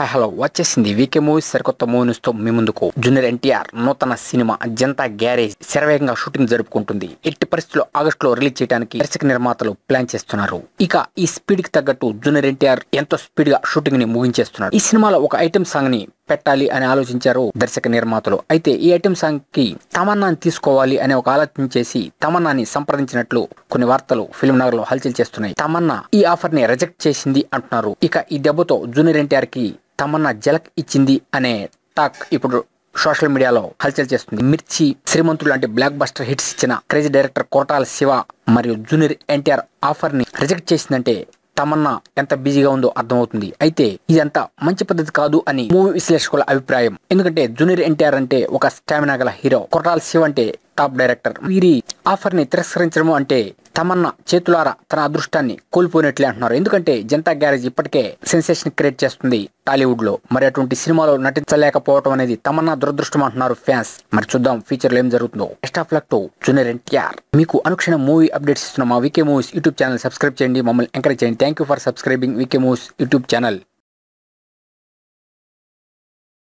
hi hello వచ్చేసింది వీకే movies సరికొత్త movies తో మీ ముందుకు జూనియర్ ఎన్టీఆర్ నూతన సినిమా జనతా గ్యారేజ్ శరవేగంగా షూటింగ్ జరుపుకుంటుంది ఎట్టి పరిస్థితుల్లో ఆగస్టులో రిలీజ్ చేయడానికి దర్శక నిర్మాతలు ప్లాన్ చేస్తున్నారు ఇక ఈ స్పీడ్ కి తగ్గట్టు జూనియర్ ఎన్టీఆర్ ఎంతో స్పీడ్ గా షూటింగ్ ని ముగించేస్తున్నారు ఈ సినిమాలో ఒక ఐటెం సాంగ్ ని పెట్టాలి అని ఆలోచించారు దర్శక నిర్మాతలు అయితే ఈ ఐటెం సాంగ్ కి తమన్నాని తీసుకోవాలి అనే ఒక ఆలోచన చేసి తమన్నాని సంప్రదించినట్లు కొన్ని వార్తలు ఫిల్మ్ నగర్ లో హల్చల్ చేస్తున్నాయి తమన్నా ఈ ఆఫర్ ని రిజెక్ట్ చేసింది అంటున్నారు ఇక ఈ దెబ్బతో జూనియర్ ఎన్టీఆర్ కి తమన్నా జలక్ ఇచ్చింది అనే టాక్ ఇప్పుడు సోషల్ మీడియాలో హల్చల్ చేస్తుంది మిర్చి శ్రీమంతుడు లాంటి బ్లాక్ బస్టర్ హిట్స్ ఇచ్చిన క్రేజీ డైరెక్టర్ కోటాల శివ మరియు జూనియర్ ఎన్టీఆర్ ఆఫర్ ని రిజెక్ట్ చేసిందంటే తమన్నా ఎంత బిజీగా ఉందో అర్థమవుతుంది అయితే ఇదంతా మంచి పద్ధతి కాదు అని మూవీ విశ్లేషకుల అభిప్రాయం ఎందుకంటే జూనియర్ ఎన్టీఆర్ అంటే ఒక స్టామినా గల హీరో కొట్టాల శివ అంటే టాప్ డైరెక్టర్ వీరి ఆఫర్ ని తిరస్కరించడం అంటే తమన్నా చేతులారా తన అదృష్టాన్ని కోల్పోయినట్లే అంటున్నారు ఎందుకంటే జనతా గ్యారేజ్ ఇప్పటికే సెన్సేషన్ క్రియేట్ చేస్తుంది టాలీవుడ్ లో మరి అటువంటి సినిమాలో నటించలేకపోవడం అనేది తమన్నా దురదృష్టం అంటున్నారు ఫ్యాన్స్ మరి చూద్దాం ఫ్యూచర్ లో ఏం జరుగుతుందో best of luck to junior NTR మీకు అనుక్షణం మూవీ అప్డేట్స్ ఇస్తున్న మా VK movies YouTube channel subscribe చేయండి మమ్మల్ని ఎంకరేజ్ చేయండి thank you for subscribing VK movies YouTube channel